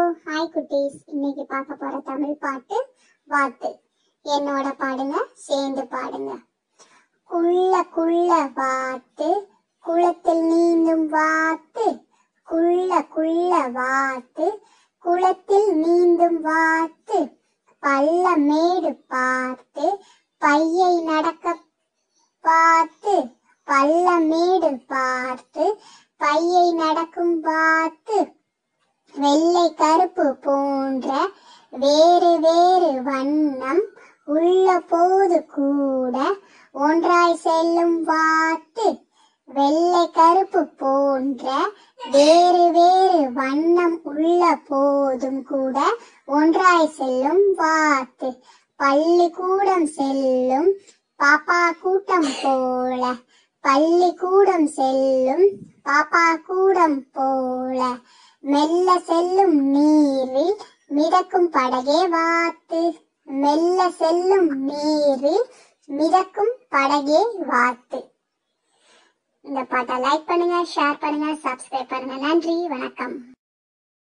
hi குட்டீஸ் இன்னைக்கு பார்க்க போற தமிழ் பாட்டு வாத்து என்னோட பாடுங்க சேர்ந்து பாடுங்க குள்ள குள்ள வாத்து குளத்தில் நீந்தும் வாத்து குள்ள குள்ள வாத்து குளத்தில் நீந்தும் வாத்து பள்ள மேடு பார்த்து பையை நடக்க பார்த்து பள்ள மேடு பார்த்து பையை நடக்கும் பார்த்து வெள்ளை கருப்பு போன்ற வேறு வேறு வண்ணம் உள்ள போது கூட ஒன்றாய் செல்லும் வாத்து வெள்ளை கருப்பு போன்ற வேறு வேறு வண்ணம் உள்ள போதும் கூட ஒன்றாய் செல்லும் வாத்து பள்ளிக்கூடம் செல்லும் பாப்பா கூட்டம் போல பள்ளிக்கூடம் செல்லும் பாப்பா கூடம் போல மெல்ல செல்லும் நீரில் மிதக்கும் படகே வாத்து மெல்ல செல்லும் நீரில் மிதக்கும் படகே வாத்து இந்த பாட்டை லைக் பண்ணுங்க ஷேர் பண்ணுங்க சப்ஸ்கிரைப் பண்ணுங்க நன்றி வணக்கம்